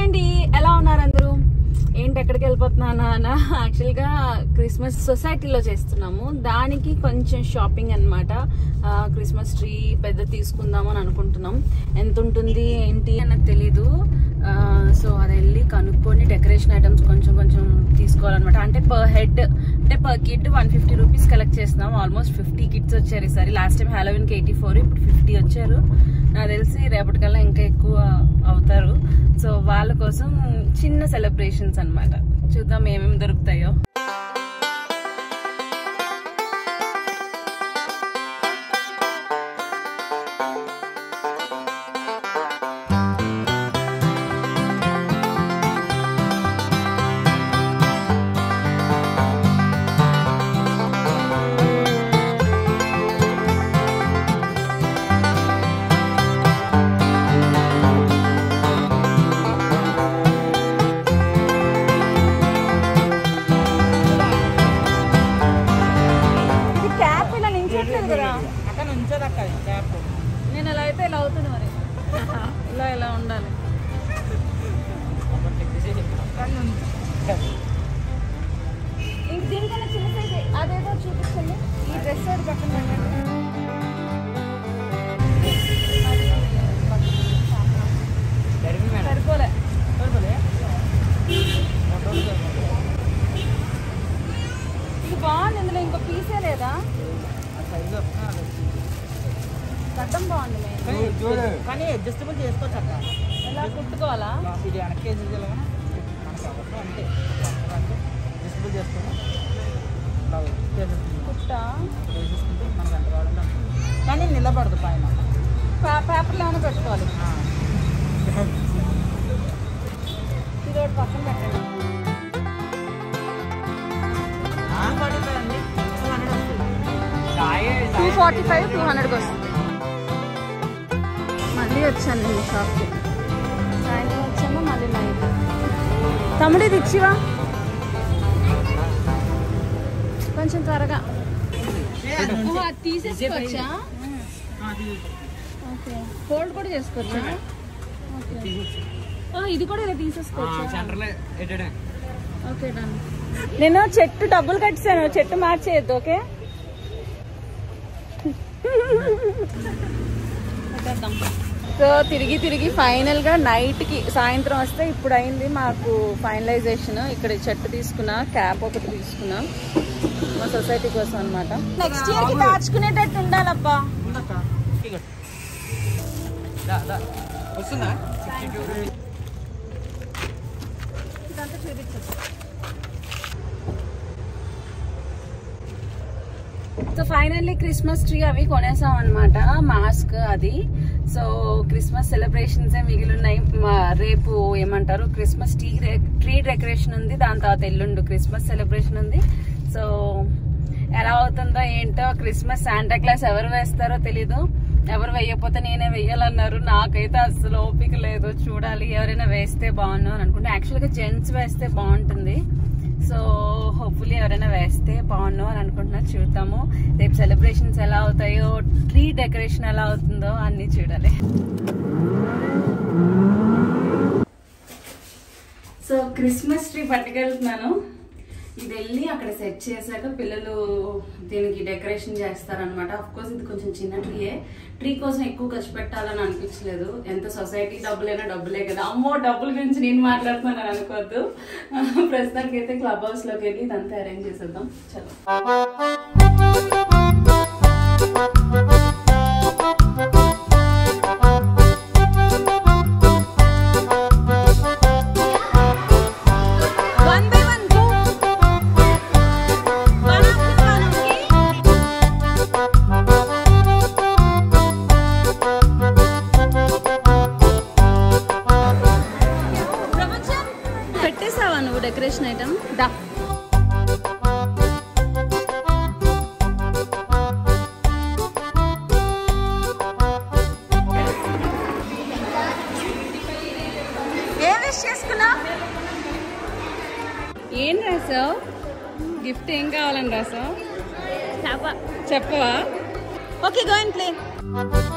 అండి ఎలా ఉన్నారు అందరూ ఏంటి ఎక్కడికి వెళ్ళిపోతున్నాను అన్న యాక్చువల్గా క్రిస్మస్ సొసైటీలో చేస్తున్నాము దానికి కొంచెం షాపింగ్ అనమాట క్రిస్మస్ ట్రీ పెద్ద తీసుకుందాం అని అనుకుంటున్నాం ఎంత ఉంటుంది ఏంటి అన్నది తెలీదు సో అది వెళ్ళి కనుక్కొని డెకరేషన్ ఐటమ్స్ కొంచెం కొంచెం తీసుకోవాలన్నమాట అంటే పర్ హెడ్ అంటే per kid one fifty rupees collect చేస్తున్నాం ఆల్మోస్ట్ ఫిఫ్టీ కిడ్స్ వచ్చారు ఈసారి లాస్ట్ టైం హాలోవిన్కి ఎయిటీ ఫోర్ ఇప్పుడు ఫిఫ్టీ వచ్చారు నాకు తెలిసి రేపటికల్లా ఇంకా ఎక్కువ అవుతారు సో వాళ్ళ కోసం చిన్న సెలబ్రేషన్స్ అన్నమాట చూద్దాం ఏమేమి దొరుకుతాయో ఇది క్యాప్ ఇలా నించట్లేదు కదా అక్కడ నుంచోదక్క క్యాప్ నేను ఇలా అయితే ఇలా అవుతుంది మరి ఇలా ఇలా ఉండాలి ఇంక దీనికన్నా చిన్న సైజ్ అదేదో చూపించండి ఈ డ్రెస్ అది పక్కన పెట్టండి సరిపోలే ఇది బాగుంది ఇందులో ఇంకో పీసే లేదా గడ్డం బాగుంది మెయిన్ కానీ అడ్జస్టబుల్ చేసుకోవచ్చు అక్క ఎలా కుట్టుకోవాలా ఇది వెనక్కి వేసి మనకు అవసరం అంటే అంటే అడ్జస్టబుల్ చేసుకొని ఇలా వేసేసుకుంటాం. కుట్టా వేసేసుకుంటే మనకు ఎంత కావాలంటే అంత. కానీ నిలబడదు పైన పేపర్లో ఏమైనా పెట్టుకోవాలి ఇది ఒకటి పక్కన పెట్టండి పడిపోయింది టూ ఫార్టీ ఫైవ్ టూ హండ్రెడ్కి వస్తుంది మళ్ళీ వచ్చాను నేను షాప్కి సాయంత్రం వచ్చాము మళ్ళీ నైట్ తమ్ముడు ఇది ఇచ్చివా కొంచెం త్వరగా ఓహో, అది తీసేసుకోవచ్చా ఓకే ఫోల్డ్ కూడా చేసుకోవచ్చా ఓకే ఓ, ఇది కూడా ఇలా తీసేసుకోవచ్చా సెంటర్లో ఎట్టడే ఓకే డన్ నేను చెట్టు డబ్బులు కట్టాను చెట్టు మార్చేయద్దు ఓకే సో తిరిగి తిరిగి ఫైనల్ గా నైట్ కి సాయంత్రం వస్తే ఇప్పుడు అయింది మాకు ఫైనలైజేషన్ ఇక్కడ ఈ చెట్టు తీసుకున్నా క్యాప్ ఒకటి తీసుకున్నా మా సొసైటీ కోసం అన్నమాట నెక్స్ట్ ఇయర్ కి దాచుకునేటట్టు ఉండాలబ్బా ఉందక్క ఇగో. దా, దా. వస్తుందా సిక్స్టీ టూ ఇదంతా చూపించచ్చు సో ఫైనల్లీ క్రిస్మస్ ట్రీ అవి కొనేసాం అనమాట మాస్క్ అది సో క్రిస్మస్ సెలబ్రేషన్స్ మిగిలి ఉన్నాయి మా- రేపు ఏమంటారు క్రిస్మస్ ట్రీ ట్రీ డెకరేషన్ ఉంది దాని తర్వాత ఎల్లుండు క్రిస్మస్ సెలబ్రేషన్ ఉంది సో ఎలా అవుతుందో ఏంటో క్రిస్మస్ శాంటా క్లాస్ ఎవరు వేస్తారో తెలీదు ఎవరు వేయకపోతే నేనే వేయాలన్నారు నాకైతే అసలు ఓపిక లేదు చూడాలి ఎవరైనా వేస్తే బాగుండు అని అనుకుంటే యాక్చువల్గా జెంట్స్ వేస్తే బాగుంటుంది సో హోప్ఫుల్లీ ఎవరైనా వేస్తే బాగుండు అని అనుకుంటున్నా చూద్దాము రేపు సెలబ్రేషన్స్ ఎలా అవుతాయో ట్రీ డెకరేషన్ ఎలా అవుతుందో అన్ని చూడాలి సో క్రిస్మస్ ట్రీ పట్టుకెళ్తున్నాను ఇది వెళ్ళి అక్కడ సెట్ చేశాక పిల్లలు దీనికి డెకరేషన్ చేస్తారనమాట అఫ్ కోర్స్ ఇది కొంచెం చిన్న ట్రీయే ట్రీ కోసం ఎక్కువ ఖర్చు పెట్టాలని అనిపించలేదు ఎంత సొసైటీ డబ్బులైనా డబ్బులే కదా అమ్మో డబ్బుల గురించి నేను మాట్లాడుతున్నాను అనుకోవద్దు ప్రస్తుతానికి అయితే క్లబ్ హౌస్ లోకి వెళ్ళి ఇదంతా అరేంజ్ చేసేద్దాం చలో one by one go one after one okay ప్రపంచం పెట్టేసావా నువ్వు డెకరేషన్ ఐటమ్ దా ఏం విష్ చేసుకున్నా ఏం రాసావు గిఫ్ట్ ఏం కావాలని రాసావు చెప్పవా ఓకే గో అండ్ ప్లే